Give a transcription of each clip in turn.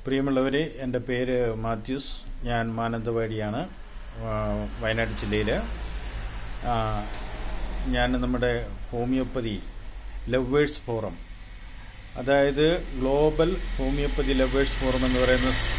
പ്രിയമുള്ളവരെ എൻ്റെ പേര് മാത്യൂസ് ഞാൻ മാനന്തവാടിയാണ് ആ, വയനാട് ജില്ലയിൽ ഞാൻ നമ്മുടെ ഹോമിയോപ്പതി ലവേഴ്സ് ഫോറം അതായത് ഗ്ലോബൽ ഹോമിയോപ്പതി ലവേഴ്സ് ഫോറം എന്ന് പറയുന്ന സ്-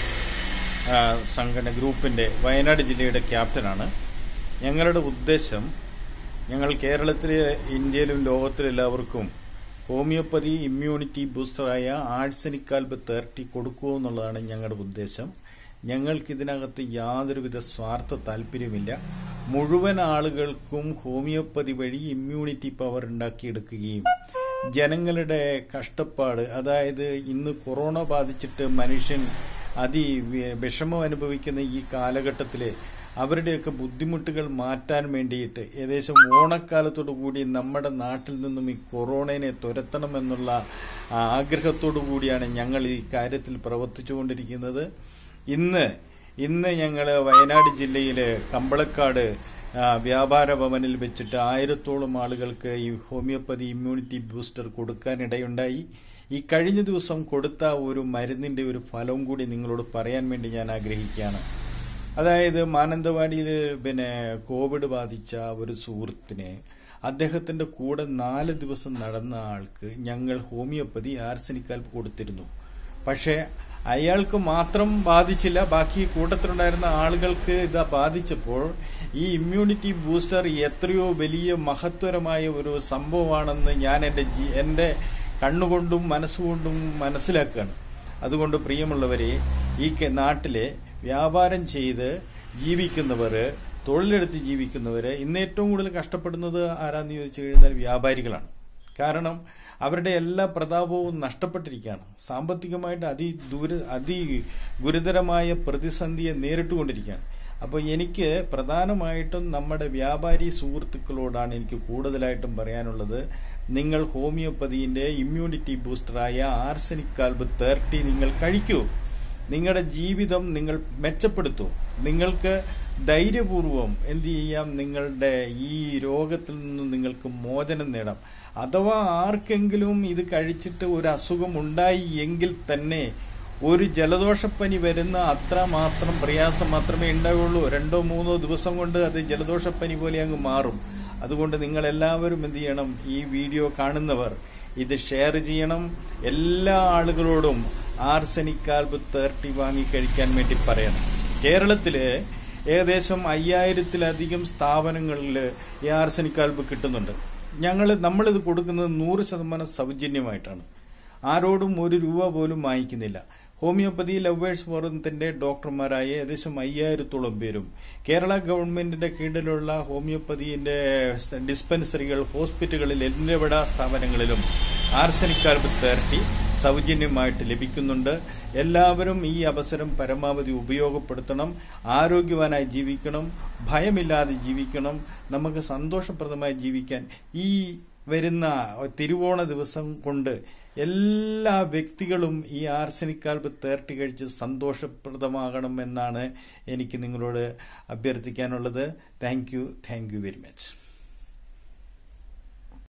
ആ, സംഘടന ഗ്രൂപ്പിൻ്റെ വയനാട് ജില്ലയുടെ ക്യാപ്റ്റനാണ് ഞങ്ങളുടെ ഉദ്ദേശം ഞങ്ങൾ കേരളത്തിലെ ഇന്ത്യയിലും ലോകത്തിലും എല്ലാവർക്കും ഹോമിയോപ്പതി ഇമ്മ്യൂണിറ്റി ബൂസ്റ്ററായ ആഴ്സനിക്കാൽബ് തേർട്ടി കൊടുക്കുക എന്നുള്ളതാണ് ഞങ്ങളുടെ ഉദ്ദേശം ഞങ്ങൾക്കിതിനകത്ത് യാതൊരുവിധ സ്വാർത്ഥ താല്പര്യമില്ല മുഴുവൻ ആളുകൾക്കും ഹോമിയോപ്പതി വഴി ഇമ്മ്യൂണിറ്റി പവർ ഉണ്ടാക്കിയെടുക്കുകയും ജനങ്ങളുടെ കഷ്ടപ്പാട് അതായത് ഇന്ന് കൊറോണ ബാധിച്ചിട്ട് മനുഷ്യൻ അതി വി- വിഷമം അനുഭവിക്കുന്ന ഈ കാലഘട്ടത്തിൽ അവരുടെയൊക്കെ ബുദ്ധിമുട്ടുകൾ മാറ്റാൻ വേണ്ടിയിട്ട് ഏകദേശം ഓണക്കാലത്തോടു കൂടി നമ്മുടെ നാട്ടിൽ നിന്നും ഈ കൊറോണയെ തുരത്തണമെന്നുള്ള ആ ആഗ്രഹത്തോടു കൂടിയാണ് ഞങ്ങൾ ഈ കാര്യത്തിൽ പ്രവർത്തിച്ചുകൊണ്ടിരിക്കുന്നത് ഇന്ന് ഇന്ന് ഞങ്ങൾ വയനാട് ജില്ലയിലെ കമ്പളക്കാട് ആ, വ്യാപാര ഭവനിൽ വെച്ചിട്ട് ആയിരത്തോളം ആളുകൾക്ക് ഈ ഹോമിയോപ്പതി ഇമ്മ്യൂണിറ്റി ബൂസ്റ്റർ കൊടുക്കാനിടയുണ്ടായി ഈ കഴിഞ്ഞ ദിവസം കൊടുത്ത ഒരു മരുന്നിന്റെ ഒരു ഫലവും കൂടി നിങ്ങളോട് പറയാൻ വേണ്ടി ഞാൻ ആഗ്രഹിക്കുകയാണ് അതായത് മാനന്തവാടിയിൽ പിന്നെ കോവിഡ് ബാധിച്ച ഒരു സുഹൃത്തിനെ അദ്ദേഹത്തിന്റെ കൂടെ നാല് ദിവസം നടന്ന ആൾക്ക് ഞങ്ങൾ ഹോമിയോപ്പതി ആർസനിക്കാൽ കൊടുത്തിരുന്നു പക്ഷേ അയാൾക്ക് മാത്രം ബാധിച്ചില്ല ബാക്കി കൂട്ടത്തിലുണ്ടായിരുന്ന ആളുകൾക്ക് ഇത് ബാധിച്ചപ്പോൾ ഈ ഇമ്മ്യൂണിറ്റി ബൂസ്റ്റർ എത്രയോ വലിയ മഹത്വരമായ ഒരു സംഭവമാണെന്ന് ഞാൻ എൻ്റെ ജീ- എൻ്റെ കണ്ണുകൊണ്ടും മനസ്സുകൊണ്ടും മനസ്സിലാക്കുകയാണ് അതുകൊണ്ട് പ്രിയമുള്ളവരെ ഈ കെ- നാട്ടിലെ വ്യാപാരം ചെയ്ത് ജീവിക്കുന്നവർ തൊഴിലെടുത്ത് ജീവിക്കുന്നവർ ഇന്ന് ഏറ്റവും കൂടുതൽ കഷ്ടപ്പെടുന്നത് ആരാന്ന് ചോദിച്ചു കഴിഞ്ഞാൽ വ്യാപാരികളാണ് കാരണം അവരുടെ എല്ലാ പ്രതാപവും നഷ്ടപ്പെട്ടിരിക്കുകയാണ് സാമ്പത്തികമായിട്ട് അതി ദൂര അതി ഗുരുതരമായ പ്രതിസന്ധിയെ നേരിട്ടുകൊണ്ടിരിക്കുകയാണ് അപ്പോൾ എനിക്ക് പ്രധാനമായിട്ടും നമ്മുടെ വ്യാപാരി സുഹൃത്തുക്കളോടാണ് എനിക്ക് കൂടുതലായിട്ടും പറയാനുള്ളത് നിങ്ങൾ ഹോമിയോപ്പതിന്റെ ഇമ്മ്യൂണിറ്റി ബൂസ്റ്ററായ ആർസനിക് കാൽബ് തേർട്ടി നിങ്ങൾ കഴിക്കൂ നിങ്ങളുടെ ജീവിതം നിങ്ങൾ മെച്ചപ്പെടുത്തൂ നിങ്ങൾക്ക് ധൈര്യപൂർവം എന്ത് ചെയ്യാം നിങ്ങളുടെ ഈ രോഗത്തിൽ നിന്ന് നിങ്ങൾക്ക് മോചനം നേടാം അഥവാ ആർക്കെങ്കിലും ഇത് കഴിച്ചിട്ട് ഒരു അസുഖം ഉണ്ടായി എങ്കിൽ തന്നെ ഒരു ജലദോഷപ്പനി വരുന്ന അത്ര മാത്രം പ്രയാസം മാത്രമേ ഉണ്ടാവുള്ളൂ രണ്ടോ മൂന്നോ ദിവസം കൊണ്ട് അത് ജലദോഷപ്പനി പോലെ അങ്ങ് മാറും അതുകൊണ്ട് നിങ്ങൾ എല്ലാവരും എന്ത് ചെയ്യണം ഈ വീഡിയോ കാണുന്നവർ ഇത് ഷെയർ ചെയ്യണം എല്ലാ ആളുകളോടും ആർസനിക് ആൽബ് തേർട്ടി വാങ്ങി കഴിക്കാൻ വേണ്ടി പറയണം കേരളത്തില് ഏകദേശം അയ്യായിരത്തിലധികം സ്ഥാപനങ്ങളിൽ ഈ ആർസനിക് ആൽബ് കിട്ടുന്നുണ്ട് ഞങ്ങൾ നമ്മളിത് കൊടുക്കുന്നത് നൂറ് ശതമാനം സൗജന്യമായിട്ടാണ് ആരോടും ഒരു രൂപ പോലും വാങ്ങിക്കുന്നില്ല ഹോമിയോപ്പതി ലവേഴ്സ് ഫോറത്തിന്റെ ഡോക്ടർമാരായ ഏകദേശം അയ്യായിരത്തോളം പേരും കേരള ഗവൺമെന്റിന്റെ കീഴിലുള്ള ഹോമിയോപ്പതിന്റെ ഡിസ്പെൻസറികൾ ഹോസ്പിറ്റലുകളിൽ എല്ലാവിട സ്ഥാപനങ്ങളിലും ആർസനിക് കാർബ് തേർട്ടി സൗജന്യമായിട്ട് ലഭിക്കുന്നുണ്ട് എല്ലാവരും ഈ അവസരം പരമാവധി ഉപയോഗപ്പെടുത്തണം ആരോഗ്യവാനായി ജീവിക്കണം ഭയമില്ലാതെ ജീവിക്കണം നമുക്ക് സന്തോഷപ്രദമായി ജീവിക്കാൻ ഈ വരുന്ന തിരുവോണ ദിവസം കൊണ്ട് എല്ലാ വ്യക്തികളും ഈ ആർസനിക് കാൽബ് തേർട്ടി കഴിച്ച് സന്തോഷപ്രദമാകണം എന്നാണ് എനിക്ക് നിങ്ങളോട് അഭ്യർത്ഥിക്കാനുള്ളത് thank you thank you very much